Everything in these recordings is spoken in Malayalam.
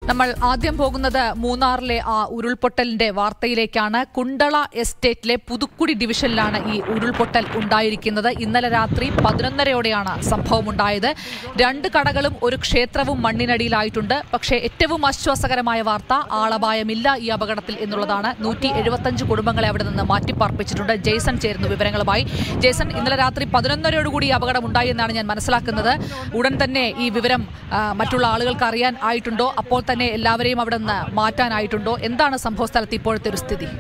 നമ്മൾ ആദ്യം പോകുന്നത് മൂന്നാറിലെ ആ ഉരുൾപൊട്ടലിന്റെ വാർത്തയിലേക്കാണ് കുണ്ടള എസ്റ്റേറ്റിലെ പുതുക്കുടി ഡിവിഷനിലാണ് ഈ ഉരുൾപൊട്ടൽ ഉണ്ടായിരിക്കുന്നത് ഇന്നലെ രാത്രി പതിനൊന്നരയോടെയാണ് സംഭവം ഉണ്ടായത് രണ്ട് കടകളും ഒരു ക്ഷേത്രവും മണ്ണിനടിയിലായിട്ടുണ്ട് പക്ഷേ ഏറ്റവും ആശ്വാസകരമായ വാർത്ത ആളപായമില്ല ഈ അപകടത്തിൽ എന്നുള്ളതാണ് നൂറ്റി എഴുപത്തഞ്ച് കുടുംബങ്ങളെ അവിടെ നിന്ന് മാറ്റിപ്പാർപ്പിച്ചിട്ടുണ്ട് ജെയ്സൺ ചേരുന്നു വിവരങ്ങളുമായി ജെയ്സൺ ഇന്നലെ രാത്രി പതിനൊന്നരയോടുകൂടി ഈ അപകടം ഉണ്ടായി എന്നാണ് ഞാൻ മനസ്സിലാക്കുന്നത് ഉടൻ തന്നെ ഈ വിവരം ആ, മറ്റുള്ള ആളുകൾക്ക് അറിയാൻ ആയിട്ടുണ്ടോ അപ്പോൾ തന്നെ എല്ലാവരെയും അവിടെ നിന്ന് മാറ്റാനായിട്ടുണ്ടോ എന്താണ് സംഭവ സ്ഥലത്ത് ഇപ്പോഴത്തെ ഒരു സ്ഥിതി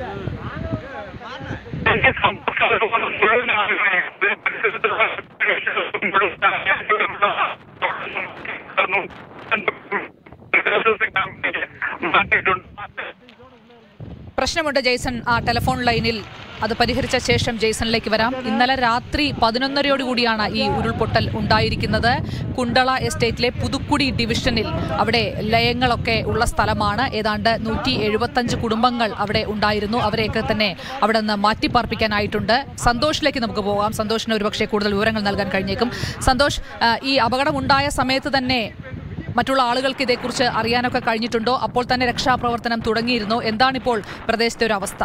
പ്രശ്നമുണ്ട് ജെയ്സൺ ആ ടെലിഫോൺ ലൈനിൽ അത് പരിഹരിച്ച ശേഷം ജെയ്സണിലേക്ക് വരാം ഇന്നലെ രാത്രി പതിനൊന്നരയോടുകൂടിയാണ് ഈ ഉരുൾപൊട്ടൽ ഉണ്ടായിരിക്കുന്നത് കുണ്ടള എസ്റ്റേറ്റിലെ പുതുക്കുടി ഡിവിഷനിൽ അവിടെ ലയങ്ങളൊക്കെ ഉള്ള സ്ഥലമാണ് ഏതാണ്ട് നൂറ്റി എഴുപത്തഞ്ച് കുടുംബങ്ങൾ അവിടെ ഉണ്ടായിരുന്നു അവരെയൊക്കെ തന്നെ അവിടെ നിന്ന് മാറ്റിപ്പാർപ്പിക്കാനായിട്ടുണ്ട് സന്തോഷിലേക്ക് നമുക്ക് പോകാം സന്തോഷിന് ഒരുപക്ഷെ കൂടുതൽ വിവരങ്ങൾ നൽകാൻ കഴിഞ്ഞേക്കും സന്തോഷ് ആ, ഈ അപകടം ഉണ്ടായ സമയത്ത് തന്നെ മറ്റുള്ള ആളുകൾക്ക് ഇതേക്കുറിച്ച് അറിയാനൊക്കെ കഴിഞ്ഞിട്ടുണ്ടോ അപ്പോൾ തന്നെ രക്ഷാപ്രവർത്തനം തുടങ്ങിയിരുന്നോ എന്താണിപ്പോൾ പ്രദേശത്തെ ഒരു അവസ്ഥ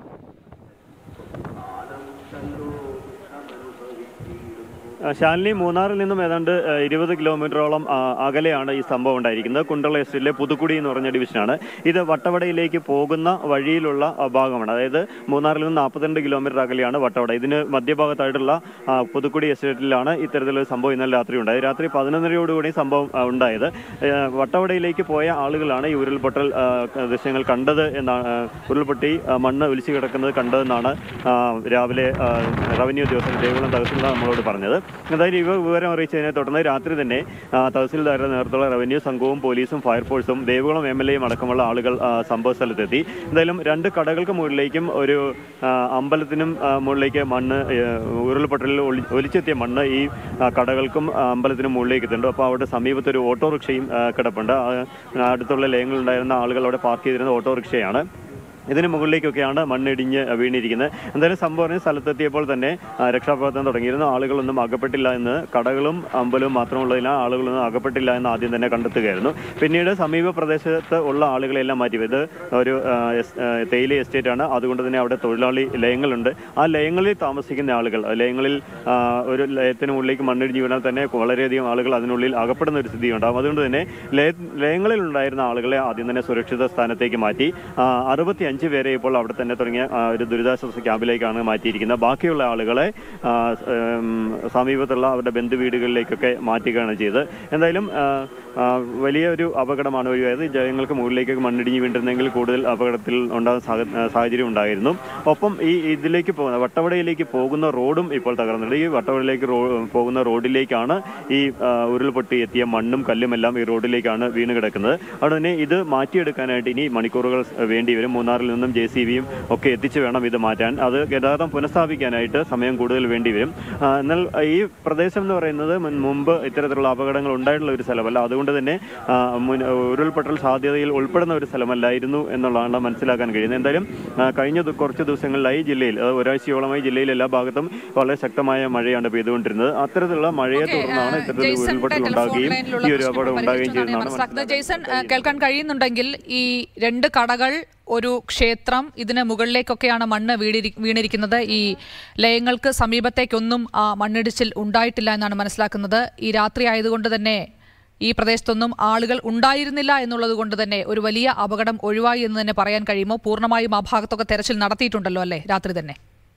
ആ, ശാലിനി മൂന്നാറിൽ നിന്നും ഏതാണ്ട് ആ, ഇരുപത് കിലോമീറ്ററോളം ആ, അകലെയാണ് ഈ സംഭവം ഉണ്ടായിരിക്കുന്നത് കുണ്ടള എസ്റ്റേറ്റിലെ പുതുക്കുടി എന്ന് പറഞ്ഞ ഡിവിഷനാണ് ഇത് വട്ടവടയിലേക്ക് പോകുന്ന വഴിയിലുള്ള ആ, ഭാഗമാണ് അതായത് മൂന്നാറിൽ നിന്ന് നാൽപ്പത്തിരണ്ട് കിലോമീറ്റർ അകലെയാണ് വട്ടവട ഇതിന് മധ്യഭാഗത്തായിട്ടുള്ള ആ, പുതുക്കുടി എസ്റ്റേറ്റിലാണ് ഇത്തരത്തിലൊരു സംഭവം ഇന്നലെ രാത്രി ഉണ്ടായത് രാത്രി പതിനൊന്നരയോടുകൂടി സംഭവം ആ, ഉണ്ടായത് ഏ, വട്ടവടയിലേക്ക് പോയ ആളുകളാണ് ഈ ഉരുൾപൊട്ടൽ ആ, ദൃശ്യങ്ങൾ കണ്ടത് എന്നാണ് ആ, ഉരുൾപൊട്ടി ആ, മണ്ണ് ഒലിച്ചു കിടക്കുന്നത് കണ്ടതെന്നാണ് ആ, രാവിലെ ആ, റവന്യൂ ഉദ്യോഗസ്ഥർ ദേവികുളം തഹസിൽദാർ നമ്മളോട് പറഞ്ഞത് എന്തായാലും ഇവ വിവരം അറിയിച്ചതിനെ തുടർന്ന് രാത്രി തന്നെ ആ, തഹസിൽദാരുടെ നേതൃത്വമുള്ള റവന്യൂ സംഘവും പോലീസും ഫയർഫോഴ്സും ദേവികുളം എം എൽ എയും അടക്കമുള്ള ആളുകൾ ആ, സംഭവ സ്ഥലത്തെത്തി എന്തായാലും രണ്ട് കടകൾക്ക് മുകളിലേക്കും ഒരു ആ, അമ്പലത്തിനും ആ, മുകളിലേക്ക് മണ്ണ് ഏ, ഉരുൾപൊട്ടലിൽ ഒളി- ഒലിച്ചെത്തിയ മണ്ണ് ഈ ആ, കടകൾക്കും ആ, അമ്പലത്തിനും മുകളിലേക്ക് എത്തുന്നുണ്ട് അപ്പോൾ അവിടെ സമീപത്ത് ഒരു ഓട്ടോറിക്ഷയും ആ, കിടപ്പുണ്ട് ആ, അടുത്തുള്ള ലയങ്ങളുണ്ടായിരുന്ന ആളുകൾ അവിടെ പാർക്ക് ചെയ്തിരുന്ന ഓട്ടോറിക്ഷയാണ് ഇതിന് മുകളിലേക്കൊക്കെയാണ് മണ്ണിടിഞ്ഞ് വീണിരിക്കുന്നത് എന്തായാലും സംഭവം അറിഞ്ഞ് സ്ഥലത്തെത്തിയപ്പോൾ തന്നെ ആ, രക്ഷാപ്രവർത്തനം തുടങ്ങിയിരുന്നു ആളുകളൊന്നും അകപ്പെട്ടില്ല എന്ന് കടകളും അമ്പലവും മാത്രമുള്ളതിനാൽ ആളുകളൊന്നും അകപ്പെട്ടില്ല എന്ന് ആദ്യം തന്നെ കണ്ടെത്തുകയായിരുന്നു പിന്നീട് സമീപ പ്രദേശത്ത് ഉള്ള ആളുകളെല്ലാം മാറ്റി ഇത് ഒരു ആ, എസ്- ആ, തേയില എസ്റ്റേറ്റ് ആണ് അതുകൊണ്ട് തന്നെ അവിടെ തൊഴിലാളി ലയങ്ങളുണ്ട് ആ ലയങ്ങളിൽ താമസിക്കുന്ന ആളുകൾ ആ ലയങ്ങളിൽ ആ, ഒരു ലയത്തിന് മുകളിലേക്ക് മണ്ണിടിഞ്ഞ് വീണാൽ തന്നെ വളരെയധികം ആളുകൾ അതിനുള്ളിൽ അകപ്പെടുന്ന ഒരു സ്ഥിതി ഉണ്ടാകും അതുകൊണ്ട് തന്നെ ലയ ലയങ്ങളിൽ ഉണ്ടായിരുന്ന ആളുകളെ ആദ്യം തന്നെ സുരക്ഷിത സ്ഥാനത്തേക്ക് മാറ്റി അറുപത്തി അഞ്ച് പേരെ ഇപ്പോൾ അവിടെ തന്നെ തുടങ്ങിയ ആ, ഒരു ദുരിതാശ്വാസ ക്യാമ്പിലേക്കാണ് മാറ്റിയിരിക്കുന്നത് ബാക്കിയുള്ള ആളുകളെ ആ, ഉം, സമീപത്തുള്ള അവരുടെ ബന്ധു വീടുകളിലേക്കൊക്കെ മാറ്റുകയാണ് ചെയ്തത് എന്തായാലും ആ, ആ, വലിയൊരു അപകടമാണ് ഒഴിവായത് ജനങ്ങൾക്ക് മുകളിലേക്ക് മണ്ണിടിഞ്ഞ് വീണ്ടിരുന്നെങ്കിൽ കൂടുതൽ അപകടത്തിൽ ഉണ്ടാകുന്ന സാഹ- ആ, സാഹചര്യം ഉണ്ടായിരുന്നു ഒപ്പം ഈ ഇതിലേക്ക് പോകുന്ന വട്ടവടയിലേക്ക് പോകുന്ന റോഡും ഇപ്പോൾ തകർന്നിട്ടുണ്ട് ഈ വട്ടവടയിലേക്ക് റോ പോകുന്ന റോഡിലേക്കാണ് ഈ ആ, ഉരുൾപൊട്ടി എത്തിയ മണ്ണും കല്ലും എല്ലാം ഈ റോഡിലേക്കാണ് വീണ് കിടക്കുന്നത് അതുകൊണ്ട് തന്നെ ഇത് മാറ്റിയെടുക്കാനായിട്ട് ഇനി മണിക്കൂറുകൾ വേണ്ടി വരും മൂന്നാറിൽ നിന്നും ജെ സി ബിയും ഒക്കെ എത്തിച്ചു വേണം ഇത് മാറ്റാൻ അത് ഗതാഗതം പുനഃസ്ഥാപിക്കാനായിട്ട് സമയം കൂടുതൽ വേണ്ടി വരും ആ, എന്നാൽ ഈ പ്രദേശം എന്ന് പറയുന്നത് മുൻ- മുമ്പ് ഇത്തരത്തിലുള്ള അപകടങ്ങൾ ഉണ്ടായിട്ടുള്ള ഒരു സ്ഥലമല്ല അതുകൊണ്ട് തന്നെ ആ, മുൻ- ഉരുൾപൊട്ടൽ സാധ്യതയിൽ ഉൾപ്പെടുന്ന ഒരു സ്ഥലമല്ലായിരുന്നു എന്നുള്ളതാണ് മനസ്സിലാക്കാൻ കഴിയുന്നത് എന്തായാലും ആ, കഴിഞ്ഞ ദു- കുറച്ച് ദിവസങ്ങളിലായി ജില്ലയിൽ അത് ഒരാഴ്ചയോളമായി ജില്ലയിൽ എല്ലാ ഭാഗത്തും വളരെ ശക്തമായ മഴയാണ് പെയ്തുകൊണ്ടിരുന്നത് അത്തരത്തിലുള്ള മഴയെ ഓക്കേ, തുടർന്നാണ് ആ, ഇത്തരത്തിലുള്ള ജെയ്സന്റെ ഉരുൾപൊട്ടൽ ടെലിഫോൺ ഉണ്ടാകുകയും ലൈനിലുള്ള ഈ ഒരു പ്രശ്നം അപകടം ഉണ്ടാകുകയും പരിഹരിച്ചു എന്നാണ് ഞാൻ ചെയ്യുന്നതാണ് മനസ്സിലാക്കുന്നത് ജെയ്സൺ മനസ്സിലാക്കാൻ ആ, കേൾക്കാൻ കഴിയുന്നുണ്ടെങ്കിൽ ഈ രണ്ട് കടകൾ ഒരു ക്ഷേത്രം ഇതിന് മുകളിലേക്കൊക്കെയാണ് മണ്ണ് വീടിരി വീണിരിക്കുന്നത് ഈ ലയങ്ങൾക്ക് സമീപത്തേക്കൊന്നും ആ മണ്ണിടിച്ചിൽ ഉണ്ടായിട്ടില്ല എന്നാണ് മനസ്സിലാക്കുന്നത് ഈ രാത്രി ആയതുകൊണ്ട് തന്നെ ഈ പ്രദേശത്തൊന്നും ആളുകൾ ഉണ്ടായിരുന്നില്ല എന്നുള്ളത് കൊണ്ട് തന്നെ ഒരു വലിയ അപകടം ഒഴിവായി എന്ന് തന്നെ പറയാൻ കഴിയുമോ പൂർണ്ണമായും ആ ഭാഗത്തൊക്കെ തെരച്ചിൽ നടത്തിയിട്ടുണ്ടല്ലോ അല്ലേ രാത്രി തന്നെ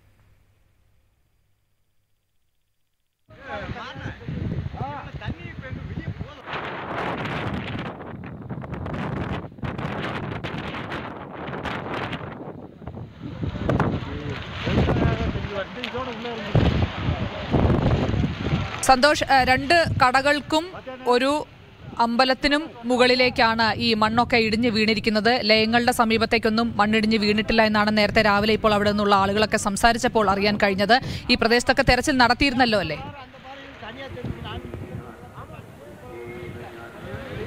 സന്തോഷ് ഏഹ്, രണ്ട് കടകൾക്കും ഒരു അമ്പലത്തിനും മുകളിലേക്കാണ് ഈ മണ്ണൊക്കെ ഇടിഞ്ഞ് വീണിരിക്കുന്നത് ലയങ്ങളുടെ സമീപത്തേക്കൊന്നും മണ്ണിടിഞ്ഞ് വീണിട്ടില്ല എന്നാണ് നേരത്തെ രാവിലെ ഇപ്പോൾ അവിടെ നിന്നുള്ള ആളുകളൊക്കെ സംസാരിച്ചപ്പോൾ അറിയാൻ കഴിഞ്ഞത് ഈ പ്രദേശത്തൊക്കെ തെരച്ചിൽ നടത്തിയിരുന്നല്ലോ അല്ലേ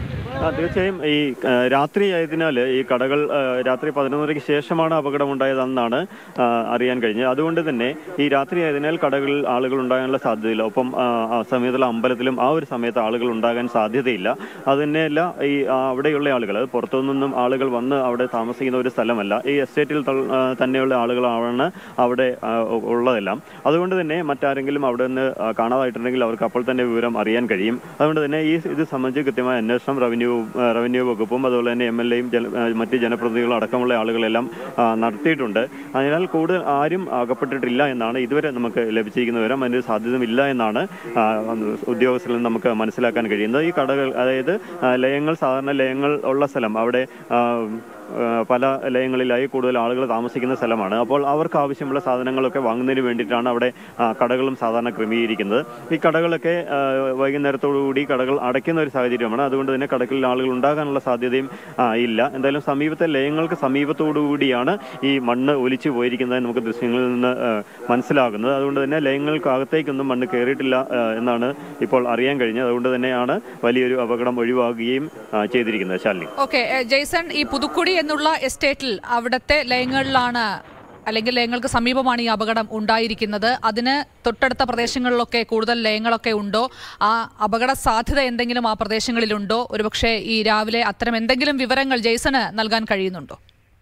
ആ, തീർച്ചയായും ഈ ആ, രാത്രി ആയതിനാൽ ഈ കടകൾ ആ, രാത്രി പതിനൊന്നരയ്ക്ക് ശേഷമാണ് അപകടമുണ്ടായതെന്നാണ് ആ, അറിയാൻ കഴിഞ്ഞത് അതുകൊണ്ട് തന്നെ ഈ രാത്രി ആയതിനാൽ കടകളിൽ ആളുകൾ ഉണ്ടാകാനുള്ള സാധ്യതയില്ല ഒപ്പം ആ, ആ സമയത്തുള്ള അമ്പലത്തിലും ആ ഒരു സമയത്ത് ആളുകൾ ഉണ്ടാകാൻ സാധ്യതയില്ല അത് തന്നെയല്ല ഈ ആ, അവിടെയുള്ള ആളുകൾ പുറത്തു നിന്നും ആളുകൾ വന്ന് അവിടെ താമസിക്കുന്ന ഒരു സ്ഥലമല്ല ഈ എസ്റ്റേറ്റിൽ ത- ആ, തന്നെയുള്ള ആളുകളാണ് അവിടെ ആ, ഉള്ളതെല്ലാം അതുകൊണ്ട് തന്നെ മറ്റാരെങ്കിലും അവിടെ നിന്ന് ആ, കാണാതായിട്ടുണ്ടെങ്കിൽ അവർക്ക് അപ്പോൾ തന്നെ വിവരം അറിയാൻ കഴിയും അതുകൊണ്ട് തന്നെ ഈ ഇത് സംബന്ധിച്ച് കൃത്യമായ അന്വേഷണം റവന്യൂ ആ, റവന്യൂ വകുപ്പും അതുപോലെ തന്നെ എം എൽ എയും മറ്റ് ജനപ്രതിനിധികളും അടക്കമുള്ള ആളുകളെല്ലാം ആ, നടത്തിയിട്ടുണ്ട് അതിനാൽ കൂടുതൽ ആരും അകപ്പെട്ടിട്ടില്ല എന്നാണ് ഇതുവരെ നമുക്ക് ലഭിച്ചിരിക്കുന്ന വിവരം അതിന് സാധ്യതയില്ല എന്നാണ് ആ, ഉദ്യോഗസ്ഥരിൽ നിന്ന് നമുക്ക് മനസ്സിലാക്കാൻ കഴിയുന്നത് ഈ കടകൾ അതായത് ആ, ലയങ്ങൾ സാധാരണ ലയങ്ങൾ ഉള്ള സ്ഥലം അവിടെ ആ, ആ, പല ലയങ്ങളിലായി കൂടുതൽ ആളുകൾ താമസിക്കുന്ന സ്ഥലമാണ് അപ്പോൾ അവർക്ക് ആവശ്യമുള്ള സാധനങ്ങളൊക്കെ വാങ്ങുന്നതിന് വേണ്ടിയിട്ടാണ് അവിടെ ആ, കടകളും സാധാരണ ക്രമീകരിക്കുന്നത് ഈ കടകളൊക്കെ ആ, വൈകുന്നേരത്തോടുകൂടി കടകൾ അടയ്ക്കുന്ന ഒരു സാഹചര്യമാണ് അതുകൊണ്ട് തന്നെ കടകളിൽ ആളുകൾ ഉണ്ടാകാനുള്ള സാധ്യതയും ആ, ഇല്ല എന്തായാലും സമീപത്തെ ലയങ്ങൾക്ക് സമീപത്തോടുകൂടിയാണ് ഈ മണ്ണ് ഒലിച്ചു പോയിരിക്കുന്നത് നമുക്ക് ദൃശ്യങ്ങളിൽ നിന്ന് ആ, മനസ്സിലാകുന്നത് അതുകൊണ്ട് തന്നെ ലയങ്ങൾക്കകത്തേക്കൊന്നും മണ്ണ് കയറിയിട്ടില്ല ആ, എന്നാണ് ഇപ്പോൾ അറിയാൻ കഴിഞ്ഞത് അതുകൊണ്ട് തന്നെയാണ് വലിയൊരു അപകടം ഒഴിവാകുകയും ആ, ചെയ്തിരിക്കുന്നത് ശാലിനി ഓക്കെ ജെയ്സൺ ഈ പുതുക്കുടി എന്നുള്ള എസ്റ്റേറ്റിൽ അവിടുത്തെ ലയങ്ങളിലാണ് അല്ലെങ്കിൽ ലയങ്ങൾക്ക് സമീപമാണ് ഈ അപകടം ഉണ്ടായിരിക്കുന്നത് അതിന് തൊട്ടടുത്ത പ്രദേശങ്ങളിലൊക്കെ കൂടുതൽ ലയങ്ങളൊക്കെ ഉണ്ടോ ആ അപകട സാധ്യത എന്തെങ്കിലും ആ പ്രദേശങ്ങളിലുണ്ടോ ഒരുപക്ഷെ ഈ രാവിലെ അത്തരം എന്തെങ്കിലും വിവരങ്ങൾ ജെയ്സണ് നൽകാൻ കഴിയുന്നുണ്ടോ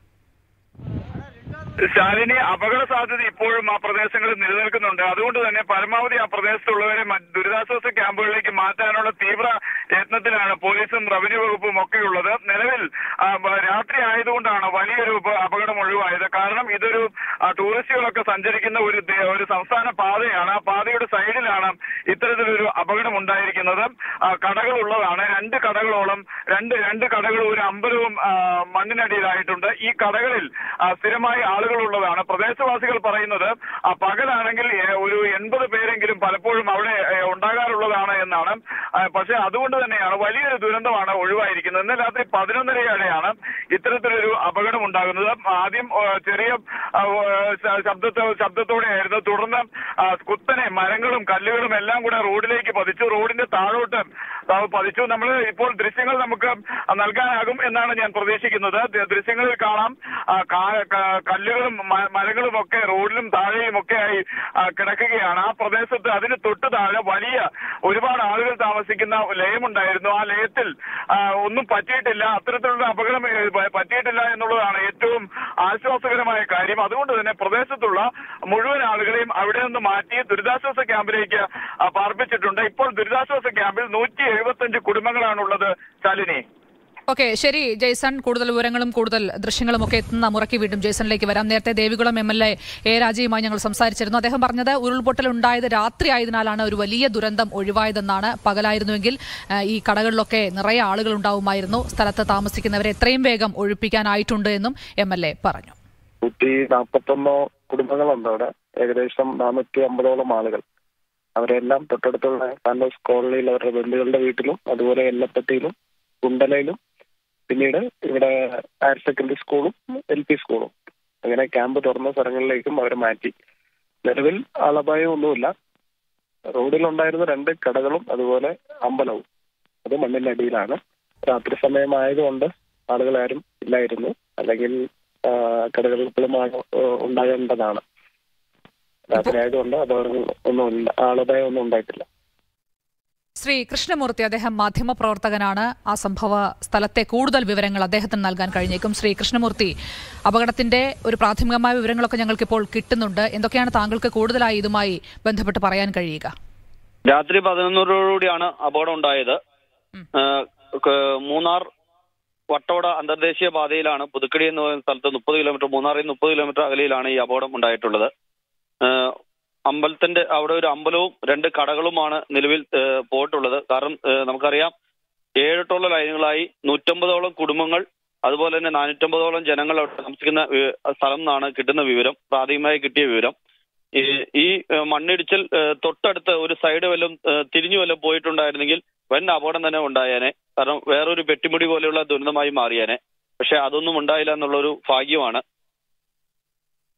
ശാലിനി അപകട സാധ്യത ഇപ്പോഴും ആ പ്രദേശങ്ങളിൽ നിലനിൽക്കുന്നുണ്ട് അതുകൊണ്ട് തന്നെ പരമാവധി ആ പ്രദേശത്തുള്ളവരെ മറ്റ് ദുരിതാശ്വാസ ക്യാമ്പുകളിലേക്ക് മാറ്റാനുള്ള തീവ്ര യത്നത്തിലാണ് പോലീസും റവന്യൂ വകുപ്പും ഒക്കെ ഉള്ളത് നിലവിൽ ആ, ബ- രാത്രി ആയതുകൊണ്ടാണ് വലിയൊരു ഉപ- അപകടം ഒഴിവായത് കാരണം ഇതൊരു ആ, ടൂറിസ്റ്റുകളൊക്കെ സഞ്ചരിക്കുന്ന ഒരു ദേ- ഒരു സംസ്ഥാന പാതയാണ് ആ പാതയുടെ സൈഡിലാണ് ഇത്തരത്തിലൊരു അപകടം ഉണ്ടായിരിക്കുന്നത് ആ, കടകൾ ഉള്ളതാണ് രണ്ട് കടകളോളം രണ്ട് രണ്ട് കടകളും ഒരു അമ്പലവും ആ, മണ്ണിനടിയിലായിട്ടുണ്ട് ഈ കടകളിൽ ആ, സ്ഥിരമായി ആളുകൾ ഉള്ളതാണ് പ്രദേശവാസികൾ പറയുന്നത് ആ, പകലാണെങ്കിൽ ഏ, ഒരു എൺപത് പേരെങ്കിലും പലപ്പോഴും അവിടെ ഏ, ഉണ്ടാകാറുള്ളതാണ് എന്നാണ് ആ, പക്ഷേ അതുകൊണ്ട് തന്നെയാണ് വലിയൊരു ദുരന്തമാണ് ഒഴിവായിരിക്കുന്നത് ഇന്ന് രാത്രി പതിനൊന്നരയോടെയാണ് ഇത്തരത്തിലൊരു അപകടം ഉണ്ടാകുന്നത് ആദ്യം ആ, ചെറിയ ആ, ശ- ശബ്ദത്തോ ശബ്ദത്തോടെയായിരുന്നു തുടർന്ന് ആ, കുത്തനെ മരങ്ങളും കല്ലുകളും എല്ലാം കൂടെ റോഡിലേക്ക് പതിച്ചു റോഡിന്റെ താഴോട്ട് ആ, പതിച്ചു നമ്മൾ ഇപ്പോൾ ദൃശ്യങ്ങൾ നമുക്ക് നൽകാനാകും എന്നാണ് ഞാൻ പ്രതീക്ഷിക്കുന്നത് ദ- ദൃശ്യങ്ങളിൽ കാണാം ആ, കാ- ക- കല്ലുകളും മ- മരങ്ങളും ഒക്കെ റോഡിലും താഴെയും ഒക്കെ ആയി ആ, കിടക്കുകയാണ് ആ പ്രദേശത്ത് അതിന് തൊട്ട് താഴെ വലിയ ഒരുപാട് ആളുകൾ താമസിക്കുന്ന ലയമുണ്ടായിരുന്നു ആ ലയത്തിൽ ആ, ഒന്നും പറ്റിയിട്ടില്ല അത്തരത്തിലുള്ള അപകടം ഏ, പ- പറ്റിയിട്ടില്ല എന്നുള്ളതാണ് ഏറ്റവും ആശ്വാസകരമായ കാര്യം അതുകൊണ്ട് തന്നെ പ്രദേശത്തുള്ള മുഴുവൻ ആളുകളെയും അവിടെ നിന്ന് മാറ്റി ദുരിതാശ്വാസ ക്യാമ്പിലേക്ക് ആ, പാർപ്പിച്ചിട്ടുണ്ട് ഇപ്പോൾ ദുരിതാശ്വാസ ക്യാമ്പിൽ നൂറ്റി എഴുപത്തഞ്ച് കുടുംബങ്ങളാണുള്ളത് ശാലിനി ഓക്കെ ശരി ജെയ്സൺ കൂടുതൽ വിവരങ്ങളും കൂടുതൽ ദൃശ്യങ്ങളും ഒക്കെ എത്തുന്ന മുറയ്ക്ക് വീണ്ടും ജെയ്സണിലേക്ക് വരാം നേരത്തെ Devikulam M L A A രാജയുമായി ഞങ്ങൾ സംസാരിച്ചിരുന്നു അദ്ദേഹം പറഞ്ഞത് ഉരുൾപൊട്ടൽ ഉണ്ടായത് രാത്രി ആയതിനാലാണ് ഒരു വലിയ ദുരന്തം ഒഴിവായതെന്നാണ് പകലായിരുന്നുവെങ്കിൽ ആ, ഈ കടകളിലൊക്കെ നിറയെ ആളുകൾ ഉണ്ടാവുമായിരുന്നു സ്ഥലത്ത് താമസിക്കുന്നവരെ എത്രയും വേഗം ഒഴിപ്പിക്കാനായിട്ടുണ്ട് എന്നും എം എൽ എ പറഞ്ഞു നൂറ്റി നാൽപ്പത്തൊന്നോ കുടുംബങ്ങളുണ്ട് അവിടെ ഏകദേശം നാനൂറ്റി അമ്പതോളം ആളുകൾ അവരെല്ലാം തൊട്ടടുത്തുള്ള പാനോസ് കോളനിയിൽ അവരുടെ ബന്ധുക്കളുടെ വീട്ടിലും അതുപോലെ എല്ലപ്പറ്റയിലും കുണ്ടലയിലും പിന്നീട് ഇവിടെ ഹയർ സെക്കൻഡറി സ്കൂളും എൽ പി സ്കൂളും അങ്ങനെ ക്യാമ്പ് തുറന്ന സ്ഥലങ്ങളിലേക്കും അവരെ മാറ്റി നിലവിൽ ആളപായം ഒന്നുമില്ല റോഡിലുണ്ടായിരുന്ന രണ്ട് കടകളും അതുപോലെ അമ്പലവും അത് മണ്ണിന്റെ അടിയിലാണ് രാത്രി സമയമായതുകൊണ്ട് ആളുകൾ ആരും ഇല്ലായിരുന്നു അല്ലെങ്കിൽ ആ, കടകൾ ഇപ്പോഴും ആള് ഉണ്ടാകേണ്ടതാണ് രാത്രി ആയതുകൊണ്ട് അപകടങ്ങൾ ഒന്നും ഇല്ല- ആളപായം ഒന്നും ഉണ്ടായിട്ടില്ല ശ്രീ കൃഷ്ണമൂർത്തി അദ്ദേഹം മാധ്യമപ്രവർത്തകനാണ് ആ സംഭവ സ്ഥലത്തെ കൂടുതൽ വിവരങ്ങൾ അദ്ദേഹത്തിന് നൽകാൻ കഴിഞ്ഞേക്കും ശ്രീ കൃഷ്ണമൂർത്തി അപകടത്തിന്റെ ഒരു പ്രാഥമികമായ വിവരങ്ങളൊക്കെ ഞങ്ങൾക്ക് ഇപ്പോൾ കിട്ടുന്നുണ്ട് എന്തൊക്കെയാണ് താങ്കൾക്ക് കൂടുതലായി ഇതുമായി ബന്ധപ്പെട്ട് പറയാൻ കഴിയുക രാത്രി പതിനൊന്നോടുകൂടിയാണ് അപകടം ഉണ്ടായത് ഉം. ഏഹ് ക- മൂന്നാർ വട്ടവട അന്തർദേശീയ പാതയിലാണ് പുതുക്കടി എന്ന് പറയുന്ന സ്ഥലത്ത് മുപ്പത് കിലോമീറ്റർ മൂന്നാറിൽ മുപ്പത് കിലോമീറ്റർ അകലെയിലാണ് ഈ അപകടം ഉണ്ടായിട്ടുള്ളത് ഏഹ് അമ്പലത്തിന്റെ അവിടെ ഒരു അമ്പലവും രണ്ട് കടകളുമാണ് നിലവിൽ ഏഹ് പോയിട്ടുള്ളത് കാരണം ഏഹ് നമുക്കറിയാം ഏഴെട്ടോളം ലൈനുകളായി നൂറ്റമ്പതോളം കുടുംബങ്ങൾ അതുപോലെ തന്നെ നാനൂറ്റമ്പതോളം ജനങ്ങൾ അവിടെ താമസിക്കുന്ന ഏഹ് സ്ഥലം എന്നാണ് കിട്ടുന്ന വിവരം പ്രാഥമികമായി കിട്ടിയ വിവരം ഈ ഈ ഏഹ് മണ്ണിടിച്ചിൽ ഏഹ് തൊട്ടടുത്ത് ഒരു സൈഡ് വല്ലതും ഏഹ് തിരിഞ്ഞു വല്ലതും പോയിട്ടുണ്ടായിരുന്നെങ്കിൽ വൻ അപകടം തന്നെ ഉണ്ടായേനെ കാരണം വേറൊരു പെട്ടിമുടി പോലെയുള്ള ദുരന്തമായി മാറിയേനെ പക്ഷെ അതൊന്നും ഉണ്ടായില്ല എന്നുള്ളൊരു ഭാഗ്യമാണ്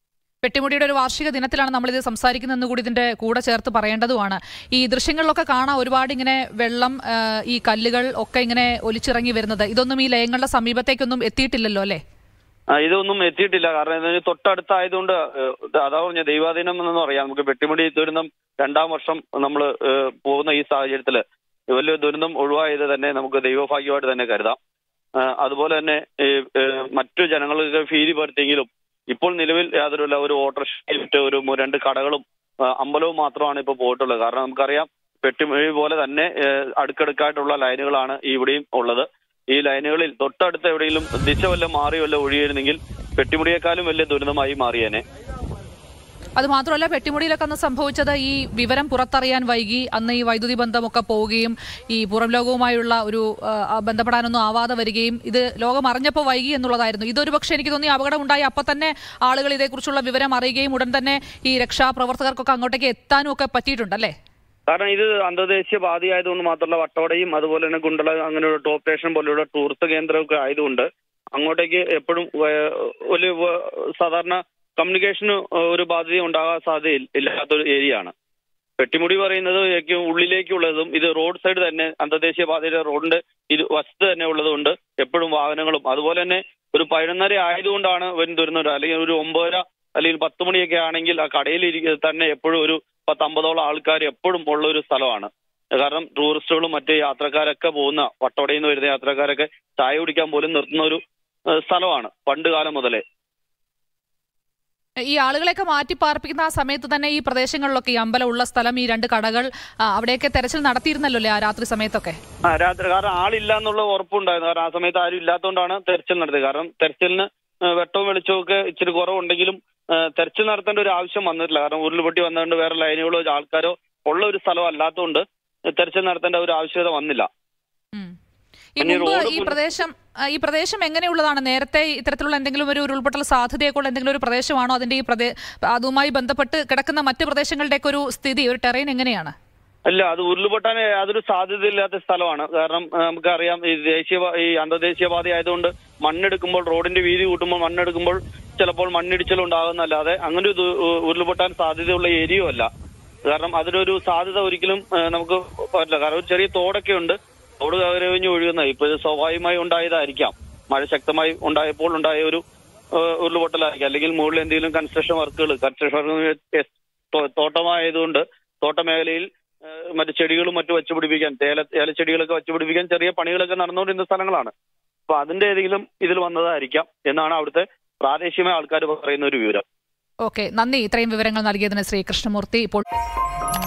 പെട്ടിമുടിയുടെ ഒരു വാർഷിക ദിനത്തിലാണ് നമ്മളിത് സംസാരിക്കുന്നതെന്ന് കൂടി ഇതിന്റെ കൂടെ ചേർത്ത് പറയേണ്ടതുമാണ് ഈ ദൃശ്യങ്ങളിലൊക്കെ കാണാം ഒരുപാട് ഇങ്ങനെ വെള്ളം ആ, ഈ കല്ലുകൾ ഒക്കെ ഇങ്ങനെ ഒലിച്ചിറങ്ങി വരുന്നത് ഇതൊന്നും ഈ ലയങ്ങളുടെ സമീപത്തേക്കൊന്നും എത്തിയിട്ടില്ലല്ലോ അല്ലേ ആ, ഇതൊന്നും എത്തിയിട്ടില്ല കാരണം ഇതിന് തൊട്ടടുത്തായതുകൊണ്ട് ഏഹ്, ഇത് അതാ പറഞ്ഞ ദൈവാധീനം എന്ന് പറയാം നമുക്ക് പെട്ടിമുടി ദുരന്തം രണ്ടാം വർഷം നമ്മൾ പോകുന്ന ഈ സാഹചര്യത്തിൽ വലിയ ദുരന്തം ഒഴിവായത് തന്നെ നമുക്ക് ദൈവഭാഗ്യമായിട്ട് തന്നെ കരുതാം ആ, അതുപോലെ തന്നെ ഈ, ഏഹ്, മറ്റു ജനങ്ങൾക്ക് ഭീതി പരത്തിയെങ്കിലും ഇപ്പോൾ നിലവിൽ യാതൊരുമില്ല ഒരു ഓട്ടോറിക്ഷ വിറ്റ് ഒരു മു- രണ്ട് കടകളും ആ, അമ്പലവും മാത്രമാണ് ഇപ്പോൾ പോയിട്ടുള്ളത് കാരണം നമുക്കറിയാം പെട്ടിമുഴി പോലെ തന്നെ ഏഹ്, അടുക്കടുക്കായിട്ടുള്ള ലൈനുകളാണ് ഇവിടെയും ഉള്ളത് ഈ ലൈനുകളിൽ തൊട്ടടുത്ത് എവിടെയെങ്കിലും ദിശ വല്ല മാറി വല്ല ഒഴിയായിരുന്നെങ്കിൽ പെട്ടിമുടിയേക്കാളും വലിയ ദുരിതമായി മാറിയേനെ അത് മാത്രമല്ല പെട്ടിമുടിയിലൊക്കെ അന്ന് സംഭവിച്ചത് ഈ വിവരം പുറത്തറിയാൻ വൈകി അന്ന് ഈ വൈദ്യുതി ബന്ധമൊക്കെ പോവുകയും ഈ പുറം ലോകവുമായുള്ള ഒരു ആ, ആ, ബന്ധപ്പെടാനൊന്നും ആവാതെ വരികയും ഇത് ലോകം അറിഞ്ഞപ്പോൾ വൈകി എന്നുള്ളതായിരുന്നു ഇതൊരു പക്ഷേ എനിക്ക് തോന്നി അപകടം ഉണ്ടായി അപ്പം തന്നെ ആളുകൾ ഇതേക്കുറിച്ചുള്ള വിവരം അറിയുകയും ഉടൻ തന്നെ ഈ രക്ഷാപ്രവർത്തകർക്കൊക്കെ അങ്ങോട്ടേക്ക് എത്താനും ഒക്കെ പറ്റിയിട്ടുണ്ടല്ലേ കാരണം ഇത് അന്തർദേശീയ പാതയായതുകൊണ്ട് മാത്രമല്ല വട്ടവടയും അതുപോലെ തന്നെ കുണ്ടള അങ്ങനെയുള്ള ടോപ്പ് സ്റ്റേഷൻ പോലെയുള്ള ടൂറിസ്റ്റ് കേന്ദ്രമൊക്കെ ആയതുകൊണ്ട് അങ്ങോട്ടേക്ക് എപ്പോഴും ഏഹ്, ഒരു വ- സാധാരണ കമ്മ്യൂണിക്കേഷന് ഒരു ബാധ്യത ഉണ്ടാകാൻ സാധ്യത ഇല്ലാത്തൊരു ഏരിയ ആണ് പെട്ടിമുടി പറയുന്നത് ഏറ്റവും ഉള്ളിലേക്കുള്ളതും ഇത് റോഡ് സൈഡ് തന്നെ അന്തർദേശീയ പാതയുടെ റോഡിന്റെ ഇത് വശത്ത് തന്നെ ഉള്ളതുകൊണ്ട് എപ്പോഴും വാഹനങ്ങളും അതുപോലെ തന്നെ ഒരു പതിനൊന്നര ആയതുകൊണ്ടാണ് വൻ ദുരന്തം അല്ലെങ്കിൽ ഒരു ഒമ്പതര അല്ലെങ്കിൽ പത്ത് മണിയൊക്കെ ആണെങ്കിൽ ആ കടയിൽ ഇരിക്ക- തന്നെ എപ്പോഴും ഒരു പത്തമ്പതോളം ആൾക്കാർ എപ്പോഴും ഉള്ള ഒരു സ്ഥലമാണ് കാരണം ടൂറിസ്റ്റുകളും മറ്റ് യാത്രക്കാരൊക്കെ പോകുന്ന വട്ടവടയിൽ നിന്ന് വരുന്ന യാത്രക്കാരൊക്കെ ചായ കുടിക്കാൻ പോലും നിർത്തുന്ന ഒരു ഏഹ്, സ്ഥലമാണ് പണ്ട് കാലം മുതലേ ഈ ആളുകളെയൊക്കെ മാറ്റി പാർപ്പിക്കുന്ന ആ സമയത്ത് തന്നെ ഈ പ്രദേശങ്ങളിലൊക്കെ ഈ അമ്പലം ഉള്ള സ്ഥലം ഈ രണ്ട് കടകൾ ആ, അവിടെയൊക്കെ തെരച്ചിൽ നടത്തിയിരുന്നല്ലോ അല്ലേ ആ രാത്രി സമയത്തൊക്കെ ആ രാത്രി കാരണം ആളില്ല എന്നുള്ള ഉറപ്പുണ്ടായിരുന്നു കാരണം ആ സമയത്ത് ആരും ഇല്ലാത്തതുകൊണ്ടാണ് തെരച്ചിൽ നടത്തിയത് കാരണം തെരച്ചിലിന് ഏഹ്, വെട്ടവും വെളിച്ചവും ഒക്കെ ഇച്ചിരി കുറവുണ്ടെങ്കിലും ഏഹ്, തെരച്ചിൽ നടത്തേണ്ട ഒരു ആവശ്യം വന്നിട്ടില്ല കാരണം ഉരുൾപൊട്ടി വന്നുകൊണ്ട് വേറെ ലൈനുകളോ ആൾക്കാരോ ഉള്ള ഒരു സ്ഥലം അല്ലാത്തതുകൊണ്ട് തെരച്ചിൽ നടത്തേണ്ട ഒരു ആവശ്യകത വന്നില്ല ഉം. ഈ പിന്നെ മുമ്പ് റോഡ് ഈ പുന- പ്രദേശം ആ, ഈ പ്രദേശം എങ്ങനെയുള്ളതാണ് നേരത്തെ ഇത്തരത്തിലുള്ള എന്തെങ്കിലും ഒരു ഉരുൾപൊട്ടൽ സാധ്യതയൊക്കെ ഉള്ള എന്തെങ്കിലും ഒരു പ്രദേശമാണോ അതിന്റെ ഈ പ്രദേ അതുമായി ബന്ധപ്പെട്ട് കിടക്കുന്ന മറ്റ് പ്രദേശങ്ങളുടെയൊക്കെ ഒരു സ്ഥിതി ഒരു ടെറൈൻ എങ്ങനെയാണ് അല്ല അത് ഉരുൾപൊട്ടാൻ യാതൊരു സാധ്യതയില്ലാത്ത സ്ഥലമാണ് കാരണം ആ, നമുക്കറിയാം ഈ ദേശീയ പാ- ഈ അന്തർദേശീയ പാത ആയതുകൊണ്ട് മണ്ണെടുക്കുമ്പോൾ റോഡിന്റെ വീതി കൂട്ടുമ്പോൾ മണ്ണെടുക്കുമ്പോൾ ചിലപ്പോൾ മണ്ണിടിച്ചിലുണ്ടാകുന്നല്ലാതെ അങ്ങനെ ഒരു ദു- ഉരുൾപൊട്ടാൻ സാധ്യതയുള്ള ഏരിയയും അല്ല കാരണം അതിനൊരു സാധ്യത ഒരിക്കലും ആ, നമുക്ക് പറ്റില്ല കാരണം ഒരു ചെറിയ തോടൊക്കെ ഉണ്ട് തോട് കവരവിഞ്ഞ് ഒഴുകുന്ന ഇപ്പൊ ഇത് സ്വാഭാവികമായി ഉണ്ടായതായിരിക്കാം മഴ ശക്തമായി ഉണ്ടായപ്പോൾ ഉണ്ടായ ഒരു ആ, ഉരുൾപൊട്ടലായിരിക്കാം അല്ലെങ്കിൽ മുകളിൽ എന്തെങ്കിലും കൺസ്ട്രക്ഷൻ വർക്കുകൾ കൺസ്ട്രക്ഷൻ വർക്ക് തോട്ടമായതുകൊണ്ട് തോട്ടമേഖലയിൽ ആ, മറ്റു ചെടികളും മറ്റു വെച്ചുപിടിപ്പിക്കാൻ തേല ഏലച്ചെടികളൊക്കെ വെച്ചുപിടിപ്പിക്കാൻ ചെറിയ പണികളൊക്കെ നടന്നുകൊണ്ടിരുന്ന സ്ഥലങ്ങളാണ് അപ്പൊ അതിന്റെ ഏതെങ്കിലും ഇതിൽ വന്നതായിരിക്കാം എന്നാണ് അവിടുത്തെ പ്രാദേശികമായ ആൾക്കാർ പറയുന്ന ഒരു വിവരം ഓക്കെ നന്ദി ഇത്രയും വിവരങ്ങൾ നൽകിയതിന് ശ്രീ കൃഷ്ണമൂർത്തി ഇപ്പോൾ